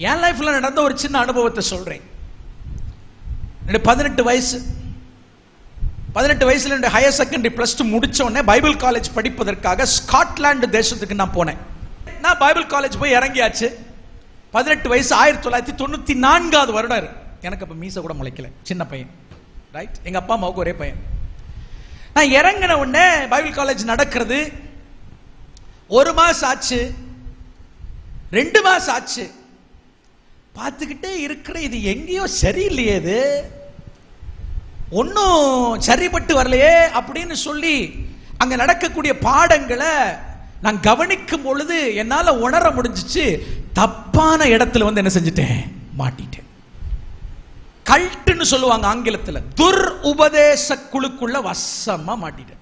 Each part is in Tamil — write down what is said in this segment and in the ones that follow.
என் லைஃப்ல நடந்த ஒரு சின்ன அனுபவத்தை சொல்றேன் என்னுடைய பதினெட்டு வயசு பதினெட்டு வயசுல என்னுடைய ஹையர் செகண்டரி பிளஸ் டூ முடிச்ச உடனே பைபிள் காலேஜ் படிப்பதற்காக ஸ்காட்லாந்து தேசத்துக்கு நான் போனேன் நான் பைபிள் காலேஜ் போய் இறங்கியாச்சு பதினெட்டு வயசு ஆயிரத்தி தொள்ளாயிரத்தி தொண்ணூத்தி நான்காவது வருடம் எனக்கு அப்ப மீச கூட முளைக்கல சின்ன பையன் ரைட் எங்க அப்பா அம்மாவுக்கு ஒரே பையன் நான் இறங்கின உடனே பைபிள் காலேஜ் நடக்கிறது ஒரு மாசம் ஆச்சு ரெண்டு மாசம் ஆச்சு பார்த்துக்கிட்டே இருக்கிற இது எங்கேயோ சரியில்லையே இது ஒன்றும் சரிப்பட்டு வரலையே அப்படின்னு சொல்லி அங்க நடக்கக்கூடிய பாடங்களை நான் கவனிக்கும் பொழுது என்னால உணர முடிஞ்சிச்சு தப்பான இடத்துல வந்து என்ன செஞ்சுட்டேன் மாட்டிட்டேன் கல்ட்டுன்னு சொல்லுவாங்க ஆங்கிலத்துல துர் உபதேச குழுக்குள்ள வசமா மாட்டிட்டேன்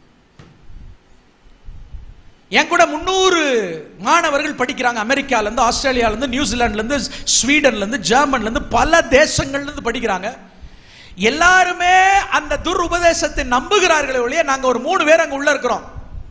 என் கூட முன்னூறு மாணவர்கள் படிக்கிறாங்க அமெரிக்கால இருந்து ஆஸ்திரேலியால இருந்து நியூசிலாந்துல இருந்து ஸ்வீடன்ல இருந்து ஜெர்மன்ல இருந்து பல தேசங்கள்ல இருந்து படிக்கிறாங்க எல்லாருமே அந்த துர் உபதேசத்தை நம்புகிறார்களே ஒழிய நாங்க ஒரு மூணு பேர் அங்க உள்ள இருக்கிறோம்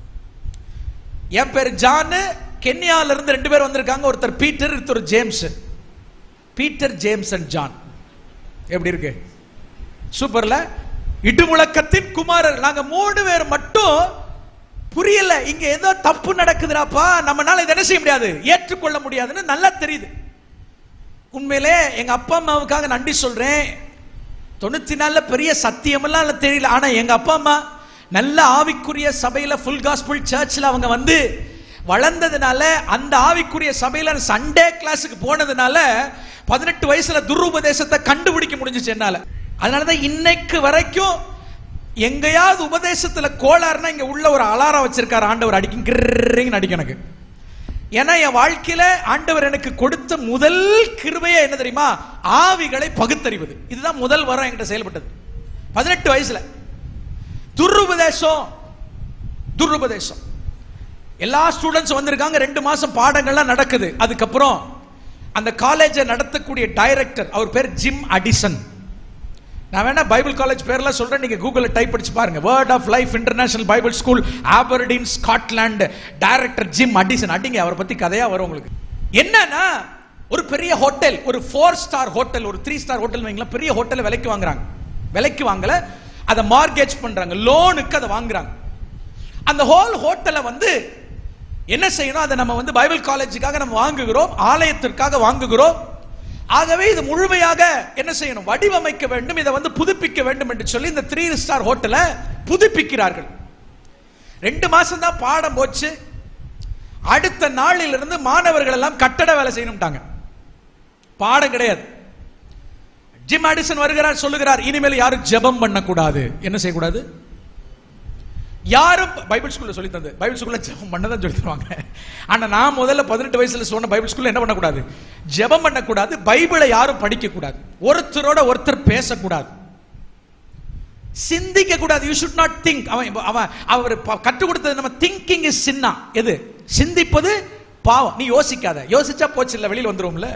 என் பேர் ஜான் கென்யால இருந்து ரெண்டு பேர் வந்திருக்காங்க ஒருத்தர் பீட்டர் ஒருத்தர் James Peter James and John எப்படி இருக்கு சூப்பர்ல இடுமுழக்கத்தின் குமாரர் நாங்க மூணு பேர் மட்டும் புரியல இங்க ஏதோ தப்பு நடக்குதுடாப்பா நம்மனால இதை என்ன செய்ய முடியாது ஏற்றுக்கொள்ள முடியாதுன்னு நல்லா தெரியுது உண்மையிலே எங்க அப்பா அம்மாவுக்காக நன்றி சொல்றேன் தொண்ணூத்தி நாலுல பெரிய சத்தியமெல்லாம் எனக்கு தெரியல ஆனா எங்க அப்பா அம்மா நல்ல ஆவிக்குரிய சபையில ஃபுல் காஸ்பிள் சர்ச்சில் அவங்க வந்து வளர்ந்ததுனால அந்த ஆவிக்குரிய சபையில சண்டே கிளாஸுக்கு போனதுனால பதினெட்டு வயசுல துருபதேசத்தை கண்டுபிடிக்க முடிஞ்சுச்சு என்னால அதனாலதான் இன்னைக்கு வரைக்கும் எங்கேயாவது உபதேசத்துல கோளாறுனா இங்க உள்ள ஒரு அலாரம் வச்சிருக்காரு ஆண்டவர் அடிக்கும் கிர்ரிங்னு அடிக்கும் எனக்கு ஏன்னா என் வாழ்க்கையில ஆண்டவர் எனக்கு கொடுத்த முதல் கிருபையே என்ன தெரியுமா ஆவிகளை பகுத்தறிவது இதுதான் முதல் வரம் என்கிட்ட செயல்பட்டது பதினெட்டு வயசுல துருபதேசம் துருபதேசம் எல்லா ஸ்டூடெண்ட்ஸ் வந்திருக்காங்க ரெண்டு மாசம் பாடங்கள்லாம் நடக்குது அதுக்கப்புறம் அந்த காலேஜை நடத்தக்கூடிய டைரக்டர் அவர் பேர் ஜிம் அடிசன் நான் வேணா பைபிள் காலேஜ் பேர்லாம் சொல்றேன் நீங்க கூகுளில் டைப் அடிச்சு பாருங்க word of life international bible school Aberdeen Scotland director Jim Addison அடிங்க அவரை பத்தி கதையா வரும் உங்களுக்கு என்னன்னா ஒரு பெரிய ஹோட்டல் ஒரு ஃபோர் ஸ்டார் ஹோட்டல் ஒரு த்ரீ ஸ்டார் ஹோட்டல் வைங்களா பெரிய ஹோட்டலை விலைக்கு வாங்குறாங்க விலைக்கு வாங்கல அதை மார்கேஜ் பண்றாங்க லோனுக்கு அதை வாங்குறாங்க அந்த ஹோல் ஹோட்டலை வந்து என்ன செய்யணும் அதை நம்ம வந்து பைபிள் காலேஜுக்காக நம்ம வாங்குகிறோம் ஆலயத்திற்காக வாங்குகிறோம் ஆகவே இது முழுமையாக என்ன செய்யணும் வடிவமைக்க வேண்டும் இதை வந்து புதுப்பிக்க வேண்டும் என்று சொல்லி இந்த த்ரீ ஸ்டார் ஹோட்டலை புதுப்பிக்கிறார்கள் ரெண்டு மாசம் தான் பாடம் போச்சு அடுத்த நாளிலிருந்து மாணவர்கள் எல்லாம் கட்டட வேலை செய்யணும்ட்டாங்க பாடம் கிடையாது ஜிம் அடிசன் வருகிறார் சொல்லுகிறார் இனிமேல் யாரும் ஜெபம் பண்ணக்கூடாது என்ன செய்யக்கூடாது யாரும் பைபிள் ஸ்கூல்ல சொல்லி தந்து பைபிள் ஸ்கூல்ல ஜெபம் பண்ண தான் சொல்லி தருவாங்க ஆனா நான் முதல்ல பதினெட்டு வயசுல சொன்ன பைபிள் ஸ்கூல்ல என்ன பண்ணக்கூடாது ஜெபம் பண்ணக்கூடாது பைபிளை யாரும் படிக்க கூடாது ஒருத்தரோட ஒருத்தர் பேசக்கூடாது சிந்திக்க கூடாது யூ ஷுட் நாட் திங்க் அவன் அவன் அவர் ப- கற்றுக் கொடுத்தது நம்ம திங்கிங் இஸ் சின்னா எது சிந்திப்பது பாவம் நீ யோசிக்காத யோசிச்சா போச்சு இல்ல வெளியில வந்துருவோம்ல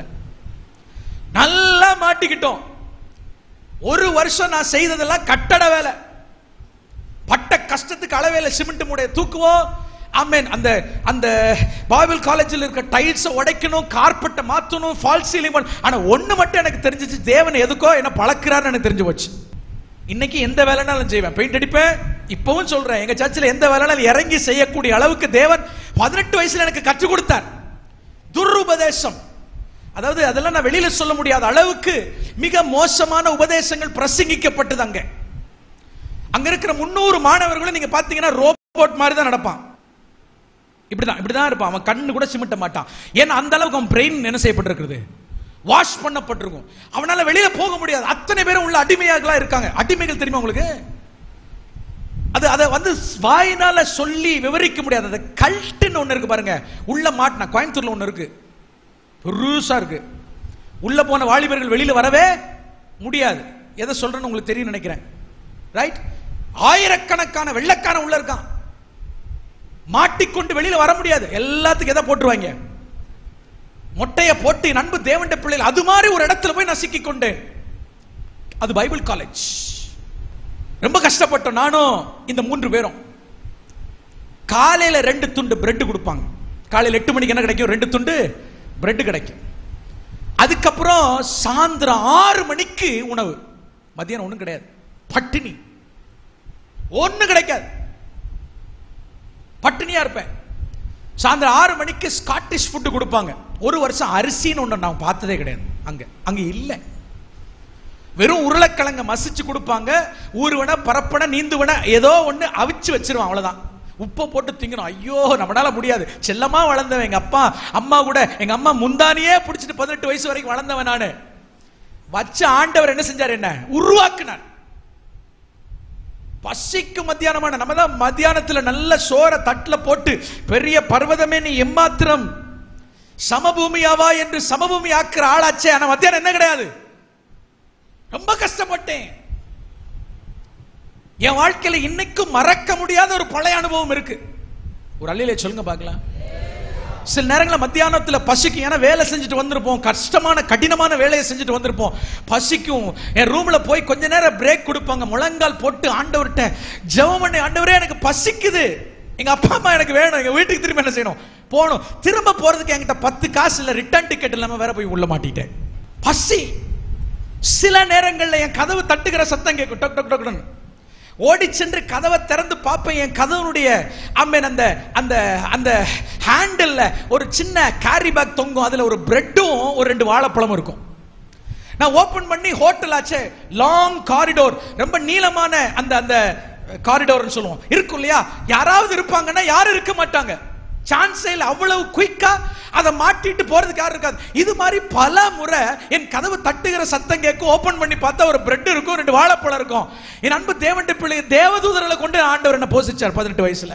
நல்லா மாட்டிக்கிட்டோம் ஒரு வருஷம் நான் செய்ததெல்லாம் கட்டட வேலை பட்ட கஷ்டத்துக்கு அளவே இல்லை சிமெண்ட் மூடைய தூக்குவோம் ஆமென் அந்த அந்த பைபிள் காலேஜில் இருக்க டைல்ஸை உடைக்கணும் கார்பெட்டை மாத்தணும் ஃபால் சீலிங் ஆனா ஒண்ணு மட்டும் எனக்கு தெரிஞ்சிச்சு தேவன் எதுக்கோ என்ன பழக்கிறான்னு எனக்கு தெரிஞ்சு போச்சு இன்னைக்கு எந்த வேலைனாலும் செய்வேன் பெயிண்ட் அடிப்பேன் இப்பவும் சொல்றேன் எங்க சர்ச்சில் எந்த வேலைனாலும் இறங்கி செய்யக்கூடிய அளவுக்கு தேவன் பதினெட்டு வயசுல எனக்கு கற்றுக் கொடுத்தார் துருபதேசம் அதாவது அதெல்லாம் நான் வெளியில சொல்ல முடியாத அளவுக்கு மிக மோசமான உபதேசங்கள் பிரசங்கிக்கப்பட்டது அங்க அங்க இருக்கிற முன்னூறு மாணவர்களும் நீங்க பாத்தீங்கன்னா ரோபோட் மாதிரி தான் நடப்பான் இப்படிதான் இப்படிதான் இருப்பான் அவன் கண்ணு கூட சிமிட்ட மாட்டான் ஏன்னா அந்த அளவுக்கு அவன் பிரெயின் என்ன செய்யப்பட்டிருக்கிறது வாஷ் பண்ணப்பட்டிருக்கும் அவனால வெளியில போக முடியாது அத்தனை பேரும் உள்ள அடிமையாகளா இருக்காங்க அடிமைகள் தெரியுமா உங்களுக்கு அது அதை வந்து வாயினால சொல்லி விவரிக்க முடியாது அது கல்ட்டுன்னு ஒண்ணு இருக்கு பாருங்க உள்ள மாட்டினா கோயம்புத்தூர்ல ஒண்ணு இருக்கு பெருசா இருக்கு உள்ள போன வாலிபர்கள் வெளியில வரவே முடியாது எதை சொல்றேன்னு உங்களுக்கு தெரியும் நினைக்கிறேன் ரைட் ஆயிரக்கணக்கான வெள்ளக்கான உள்ள இருக்கான் மாட்டிக்கொண்டு வெளியில வர முடியாது எல்லாத்துக்கும் எதை போட்டுருவாங்க மொட்டைய போட்டு என் அன்பு தேவண்ட பிள்ளைகள் அது மாதிரி ஒரு இடத்துல போய் நான் சிக்கிக் கொண்டேன் அது பைபிள் காலேஜ் ரொம்ப கஷ்டப்பட்டோம் நானும் இந்த மூன்று பேரும் காலையில ரெண்டு துண்டு பிரெட் கொடுப்பாங்க காலையில எட்டு மணிக்கு என்ன கிடைக்கும் ரெண்டு துண்டு பிரெட் கிடைக்கும் அது அதுக்கப்புறம் சாயந்தரம் ஆறு மணிக்கு உணவு மதியானம் ஒண்ணும் கிடையாது பட்டினி ஒண்ணும் கிடைக்காது பட்டினியா இருப்பேன் சாயந்தரம் ஆறு மணிக்கு ஸ்காட்டிஷ் ஃபுட்டு கொடுப்பாங்க ஒரு வருஷம் அரிசின்னு ஒன்று நான் பார்த்ததே கிடையாது அங்க அங்க இல்லை வெறும் உருளைக்கிழங்க மசிச்சு கொடுப்பாங்க ஊறுவன பரப்பன நீந்துவன ஏதோ ஒண்ணு அவிச்சு வச்சிருவான் அவ்வளவுதான் உப்பை போட்டு திங்கணும் ஐயோ நம்மளால முடியாது செல்லமா வளர்ந்தவன் எங்க அப்பா அம்மா கூட எங்க அம்மா முந்தானியே பிடிச்சிட்டு பதினெட்டு வயசு வரைக்கும் வளர்ந்தவன் நானு வச்ச ஆண்டவர் என்ன செஞ்சார் என்ன உருவாக்குனார் பசிக்கு மத்தியானமான நம்ம தான் மத்தியானத்துல நல்ல சோற தட்டுல போட்டு பெரிய பர்வதமே நீ எம்மாத்திரம் சமபூமியாவா என்று சமபூமி ஆக்குற ஆளாச்சே ஆனா மத்தியானம் என்ன கிடையாது ரொம்ப கஷ்டப்பட்டேன் என் வாழ்க்கையில இன்னைக்கும் மறக்க முடியாத ஒரு பழைய அனுபவம் இருக்கு ஒரு அள்ளியில சொல்லுங்க பார்க்கலாம் சில நேரங்களில் மத்தியானத்துல பசிக்கும் ஏன்னா வேலை செஞ்சுட்டு வந்திருப்போம் கஷ்டமான கடினமான வேலையை செஞ்சுட்டு வந்திருப்போம் பசிக்கும் என் ரூம்ல போய் கொஞ்ச நேரம் பிரேக் கொடுப்பாங்க முழங்கால் போட்டு ஆண்டவர்கிட்ட ஜெபம் பண்ணி ஆண்டவரே எனக்கு பசிக்குது எங்க அப்பா அம்மா எனக்கு வேணும் எங்க வீட்டுக்கு திரும்ப என்ன செய்யணும் போகணும் திரும்ப போறதுக்கு என்கிட்ட பத்து காசு இல்ல ரிட்டர்ன் டிக்கெட் இல்லாம வேற போய் உள்ள மாட்டிட்டேன் பசி சில நேரங்கள்ல என் கதவு தட்டுகிற சத்தம் கேட்கும் டக் டக் டக்னு ஓடி சென்று கதவை திறந்து பார்ப்பேன் என் கதவுடைய அம்மன் அந்த அந்த அந்த ஹேண்டில்ல ஒரு சின்ன கேரி பேக் தொங்கும் அதுல ஒரு பிரெட்டும் ஒரு ரெண்டு வாழைப்பழமும் இருக்கும் நான் ஓபன் பண்ணி ஹோட்டல் ஆச்சே லாங் காரிடோர் ரொம்ப நீளமான அந்த அந்த காரிடோர்னு சொல்லுவோம் இருக்கும் இல்லையா யாராவது இருப்பாங்கன்னா யாரும் இருக்க மாட்டாங்க சான்ஸே இல்லை அவ்வளவு குயிக்கா அதை மாட்டிட்டு போறதுக்கு யாரும் இருக்காது இது மாதிரி பல முறை என் கதவு தட்டுகிற சத்தம் கேட்கும் ஓபன் பண்ணி பார்த்தா ஒரு பிரெட் இருக்கும் ரெண்டு வாழைப்பழம் இருக்கும் என் அன்பு தேவண்ட பிள்ளை தேவதூதர்களை கொண்டு ஆண்டவர் என்ன போசிச்சார் பதினெட்டு வயசுல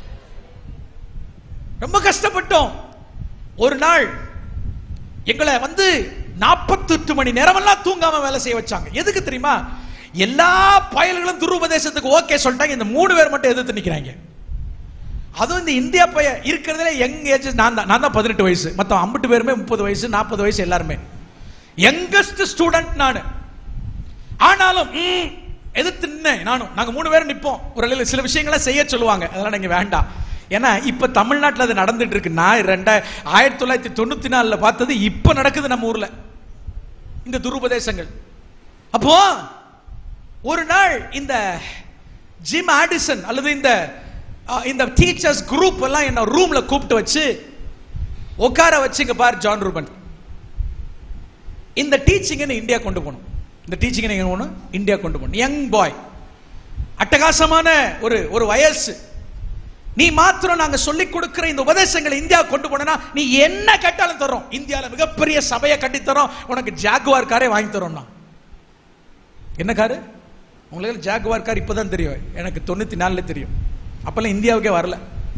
ரொம்ப கஷ்டப்பட்டோம் ஒரு நாள் எங்களை வந்து நாற்பத்தெட்டு மணி நேரமெல்லாம் தூங்காம வேலை செய்ய வச்சாங்க எதுக்கு தெரியுமா எல்லா பயல்களும் துருபதேசத்துக்கு ஓகே சொல்லிட்டாங்க இந்த மூணு பேர் மட்டும் எதிர்த்து நிக்கிறாங்க அதுவும் இந்த இந்தியா பைய இருக்கிறதுல யங் ஏஜ் நான் தான் நான் தான் பதினெட்டு வயசு மற்ற ஐம்பட்டு பேருமே முப்பது வயசு நாற்பது வயசு எல்லாருமே யங்கஸ்ட் ஸ்டூடெண்ட் நான் ஆனாலும் ம், எதிர்த்து நின்னேன் நானும் நாங்க மூணு பேரும் நிப்போம் ஒரு இடையில சில விஷயங்களை செய்ய சொல்லுவாங்க அதெல்லாம் நீங்க வேண்டாம் ஏன்னா இப்ப தமிழ்நாட்டில் அது நடந்துட்டு இருக்கு நான் ரெண்ட ஆயிரத்தி தொள்ளாயிரத்தி தொண்ணூத்தி நாலுல பார்த்தது இப்ப நடக்குது நம்ம ஊர்ல இந்த துருபதேசங்கள் அப்போ ஒரு நாள் இந்த ஜிம் ஆடிசன் அல்லது இந்த அஹ், இந்த டீச்சர்ஸ் குரூப் எல்லாம் என்ன ரூம்ல கூப்பிட்டு வச்சு உட்கார வச்சு இங்க பார் ஜான் ரூபன் இந்த டீச்சிங்கை நீ இந்தியா கொண்டு போகணும் இந்த டீச்சிங்கை நீங்க போகணும் இந்தியா கொண்டு போகணும் யங் பாய் அட்டகாசமான ஒரு ஒரு வயசு நீ மாத்திரம் நாங்க சொல்லி கொடுக்கிற இந்த உபதேசங்களை இந்தியா கொண்டு போனா நீ என்ன கேட்டாலும் தரோம் இந்தியால மிகப்பெரிய சபையை கட்டி தரோம் உனக்கு ஜாகுவார் காரே வாங்கி தரோம்னா என்ன காரு உங்களுக்கு ஜாகுவார் கார் இப்பதான் தெரியும் எனக்கு தொண்ணூத்தி நாலுல தெரியும் அப்பெல்லாம் இந்தியாவுக்கே வரல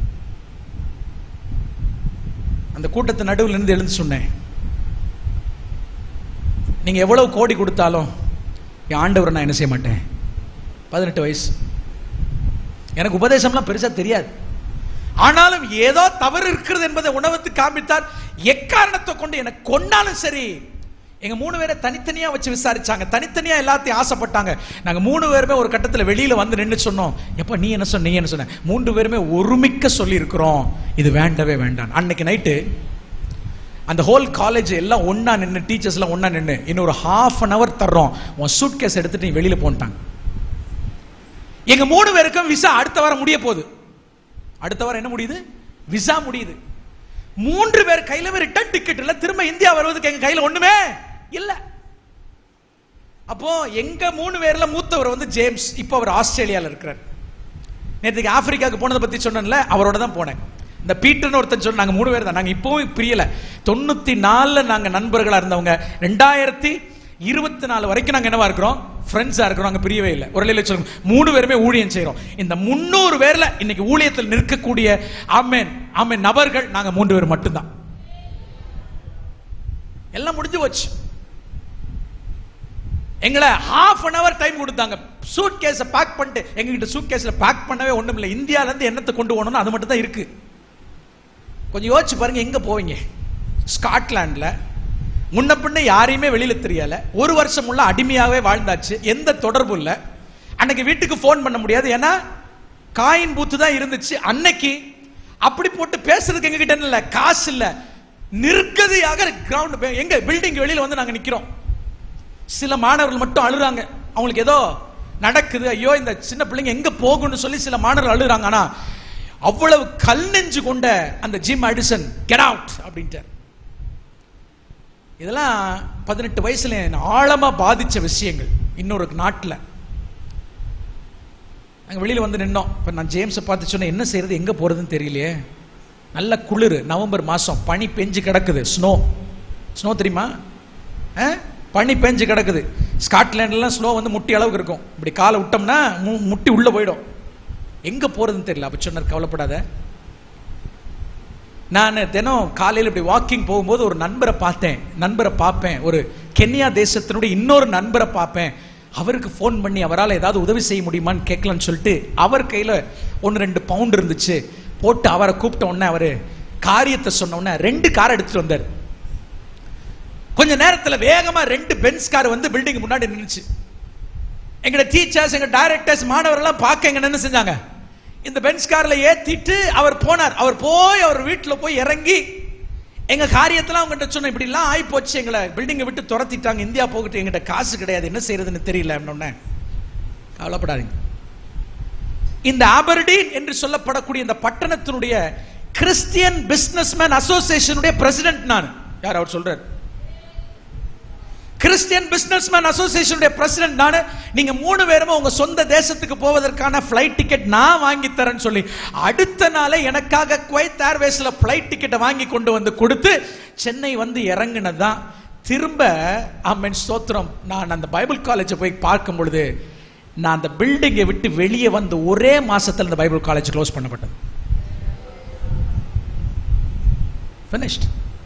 அந்த கூட்டத்து நடுவில் இருந்து எழுந்து சொன்னேன் நீங்க எவ்வளவு கோடி கொடுத்தாலும் என் ஆண்டவரை நான் என்ன செய்ய மாட்டேன் பதினெட்டு வயசு எனக்கு உபதேசம்லாம் பெருசா தெரியாது ஆனாலும் ஏதோ தவறு இருக்கிறது என்பதை உணவத்து காண்பித்தார் எக்காரணத்தை கொண்டு எனக்கு கொண்டாலும் சரி எங்க மூணு பேரை தனித்தனியா வச்சு விசாரிச்சாங்க தனித்தனியா எல்லாத்தையும் ஆசைப்பட்டாங்க நாங்க மூணு பேருமே ஒரு கட்டத்துல வெளியில வந்து நின்னு சொன்னோம் எப்ப நீ என்ன சொன்ன நீ என்ன சொன்ன மூன்று பேருமே ஒருமிக்க சொல்லி இருக்கிறோம் இது வேண்டவே வேண்டாம் அன்னைக்கு நைட்டு அந்த ஹோல் காலேஜ் எல்லாம் ஒண்ணா நின்று டீச்சர்ஸ் எல்லாம் ஒண்ணா நின்று இன்னொரு ஹாஃப் அன் அவர் தர்றோம் உன் சூட் கேஸ் எடுத்துட்டு நீ வெளியில போன்ட்டாங்க எங்க மூணு பேருக்கும் விசா அடுத்த வாரம் முடிய போகுது அடுத்த வாரம் என்ன முடியுது விசா முடியுது மூன்று பேர் கையில ரிட்டர்ன் டிக்கெட் இல்ல திரும்ப இந்தியா வருவதுக்கு எங்க கையில ஒண்ணுமே இல்ல அப்போ எங்க மூணு பேர்ல மூத்தவர் வந்து ஜேம்ஸ் இப்போ அவர் ஆஸ்திரேலியால இருக்கிறார் நேற்றுக்கு ஆப்பிரிக்காவுக்கு போனதை பத்தி சொன்னேன்ல அவரோட தான் போனேன் இந்த பீட்டர்னு ஒருத்தன் சொன்ன நாங்க மூணு பேர் தான் நாங்க இப்பவும் பிரியல தொண்ணூத்தி நாலுல நாங்க நண்பர்களா இருந்தவங்க ரெண்டாயிரத்தி இருபத்தி நாலு வரைக்கும் நாங்க என்னவா இருக்கிறோம் ஃப்ரெண்ட்ஸா இருக்கிறோம் நாங்க பிரியவே இல்லை ஒரு நிலையில சொல்லுங்க மூணு பேருமே ஊழியம் செய்றோம் இந்த முன்னூறு பேர்ல இன்னைக்கு ஊழியத்தில் நிற்கக்கூடிய ஆமென் ஆமென் நபர்கள் நாங்க மூன்று பேர் மட்டும்தான் எல்லாம் முடிஞ்சு போச்சு எங்களை ஹாஃப் அன் அவர் டைம் கொடுத்தாங்க சூட் கேஸை பேக் பண்ணிட்டு எங்ககிட்ட சூட் கேஸ்ல பேக் பண்ணவே ஒண்ணும் இல்லை இந்தியால இருந்து என்னத்தை கொண்டு போகணும்னு அது மட்டும் தான் இருக்கு கொஞ்சம் யோசிச்சு பாருங்க எங்க போவீங்க ஸ்காட்லாண்ட்ல முன்ன பின்ன யாரையுமே வெளியில தெரியல ஒரு வருஷம் உள்ள அடிமையாவே வாழ்ந்தாச்சு எந்த தொடர்பும் இல்லை அன்னைக்கு வீட்டுக்கு ஃபோன் பண்ண முடியாது ஏன்னா காயின் பூத்து தான் இருந்துச்சு அன்னைக்கு அப்படி போட்டு பேசுறதுக்கு எங்ககிட்ட இல்ல காசு இல்ல நிர்கதியாக கிரவுண்ட் எங்க பில்டிங் வெளியில வந்து நாங்க நிக்கிறோம் சில மாணவர்கள் மட்டும் அழுறாங்க அவங்களுக்கு ஏதோ நடக்குது ஐயோ இந்த சின்ன பிள்ளைங்க எங்க போகும்னு சொல்லி சில மாணவர்கள் அழுறாங்க ஆனா அவ்வளவு கல் நெஞ்சு கொண்ட அந்த ஜிம் அடிசன் கெட் அவுட் அப்படின்ட்டார் இதெல்லாம் பதினெட்டு வயசுல என்னை ஆழமா பாதிச்ச விஷயங்கள் இன்னொரு நாட்டுல நாங்க வெளியில வந்து நின்னோம் இப்ப நான் ஜேம்ஸை பார்த்து சொன்னேன் என்ன செய்யறது எங்க போறதுன்னு தெரியலையே நல்ல குளிர் நவம்பர் மாசம் பனி பெஞ்சு கிடக்குது ஸ்னோ ஸ்னோ தெரியுமா ஆ? பனி பெஞ்சு கிடக்குது ஸ்காட்லாண்ட்லாம் ஸ்னோ வந்து முட்டி அளவுக்கு இருக்கும் இப்படி காலை விட்டோம்னா மு- முட்டி உள்ள போயிடும் எங்க போறதுன்னு தெரியல அப்ப சொன்னார் கவலைப்படாத நான் தினம் காலையில் இப்படி வாக்கிங் போகும்போது ஒரு நண்பரை பார்த்தேன் நண்பரை பார்ப்பேன் ஒரு கென்யா தேசத்தினுடைய இன்னொரு நண்பரை பார்ப்பேன் அவருக்கு ஃபோன் பண்ணி அவரால் ஏதாவது உதவி செய்ய முடியுமான்னு கேட்கலான்னு சொல்லிட்டு அவர் கையில் ஒன்று ரெண்டு பவுண்ட் இருந்துச்சு போட்டு அவரை கூப்பிட்ட உடனே அவர் காரியத்தை சொன்ன உடனே ரெண்டு கார் எடுத்துட்டு வந்தார் கொஞ்ச நேரத்துல வேகமா ரெண்டு பென்ஸ் கார் வந்து பில்டிங் முன்னாடி நின்னுச்சு எங்க டீச்சர்ஸ் எங்க டைரக்டர்ஸ் மாணவர்கள்லாம் பார்க்க எங்க என்ன செஞ்சாங்க இந்த பென்ஸ் கார்ல ஏத்திட்டு அவர் போனார் அவர் போய் அவர் வீட்டுல போய் இறங்கி எங்க காரியத்தெல்லாம் அவங்ககிட்ட சொன்ன இப்படி எல்லாம் ஆகி போச்சு எங்களை பில்டிங்கை விட்டு துரத்திட்டாங்க இந்தியா போகிட்டு எங்கிட்ட காசு கிடையாது என்ன செய்யறதுன்னு தெரியல அப்படின்னே கவலைப்படாதீங்க இந்த ஆபர்டீன் என்று சொல்லப்படக்கூடிய இந்த பட்டணத்தினுடைய கிறிஸ்டியன் பிசினஸ்மேன் அசோசியேஷனுடைய பிரசிடென்ட் நான் யார் அவர் சொல்றார் கிறிஸ்டியன் பிசினஸ்மேன் அசோசியேஷனுடைய பிரசிடென்ட் நான் நீங்க மூணு பேருமே உங்க சொந்த தேசத்துக்கு போவதற்கான ஃப்ளைட் டிக்கெட் நான் வாங்கி தரேன்னு சொல்லி அடுத்த நாளே எனக்காக குவைத் ஏர்வேஸ்ல ஃப்ளைட் டிக்கெட்டை வாங்கி கொண்டு வந்து கொடுத்து சென்னை வந்து இறங்குனதுதான் திரும்ப அம்மன் ஸ்தோத்திரம் நான் அந்த பைபிள் காலேஜை போய் பார்க்கும் பொழுது நான் அந்த பில்டிங்கை விட்டு வெளியே வந்து ஒரே மாசத்துல அந்த பைபிள் காலேஜ் க்ளோஸ் பண்ணப்பட்டது finished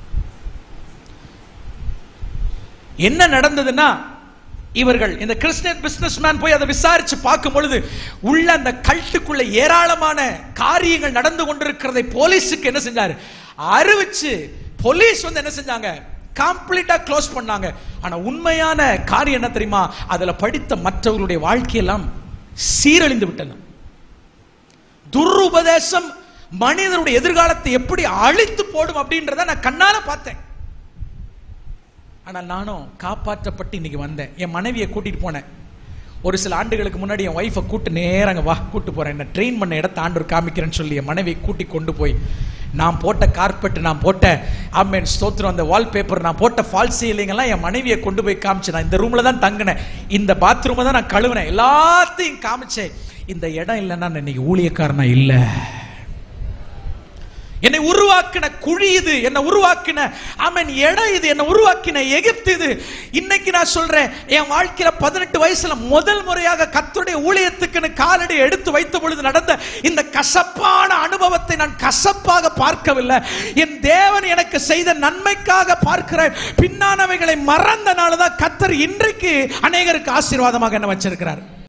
என்ன நடந்ததுன்னா இவர்கள் இந்த கிறிஸ்டியன் பிசினஸ்மேன் போய் அதை விசாரிச்சு பார்க்கும் பொழுது உள்ள அந்த கல்ட்டுக்குள்ள ஏராளமான காரியங்கள் நடந்து கொண்டிருக்கிறதை போலீஸுக்கு என்ன செஞ்சாரு அறிவிச்சு போலீஸ் வந்து என்ன செஞ்சாங்க கம்ப்ளீட்டா க்ளோஸ் பண்ணாங்க ஆனா உண்மையான காரியம் என்ன தெரியுமா அதுல படித்த மற்றவர்களுடைய வாழ்க்கையெல்லாம் சீரழிந்து விட்டன துருபதேசம் மனிதனுடைய எதிர்காலத்தை எப்படி அழித்து போடும் அப்படின்றத நான் கண்ணால பார்த்தேன் ஆனால் நானும் காப்பாற்றப்பட்டு இன்னைக்கு வந்தேன் என் மனைவியை கூட்டிட்டு போனேன் ஒரு சில ஆண்டுகளுக்கு முன்னாடி என் ஒய்ஃபை கூட்டு நேரங்க வா கூட்டு போறேன் என்ன ட்ரெயின் பண்ண இடத்த ஆண்டவர் காமிக்கிறேன்னு சொல்லி என் மனைவியை கூட்டி கொண்டு போய் நான் போட்ட கார்பெட் நான் போட்ட ஆமேன் ஸ்தோத்திரம் அந்த வால்பேப்பர் நான் போட்ட ஃபால் சீலிங்கெல்லாம் என் மனைவியை கொண்டு போய் காமிச்சேன் நான் இந்த ரூம்ல தான் தங்கினேன் இந்த பாத்ரூமை தான் நான் கழுவினேன் எல்லாத்தையும் காமிச்சேன் இந்த இடம் இல்லைன்னா நான் இன்னைக்கு ஊழியக்காரனா இல்லை என்னை உருவாக்கின குழி இது என்னை உருவாக்கின அவன் இடம் இது என்னை உருவாக்கின எகிப்து இது இன்னைக்கு நான் சொல்றேன் என் வாழ்க்கையில பதினெட்டு வயசுல முதல் முறையாக கத்துடைய ஊழியத்துக்குன்னு காலடி எடுத்து வைத்த பொழுது நடந்த இந்த கசப்பான அனுபவத்தை நான் கசப்பாக பார்க்கவில்லை என் தேவன் எனக்கு செய்த நன்மைக்காக பார்க்கிறேன் பின்னானவைகளை மறந்தனால தான் கத்தர் இன்றைக்கு அநேகருக்கு ஆசீர்வாதமாக என்ன வச்சிருக்கிறார்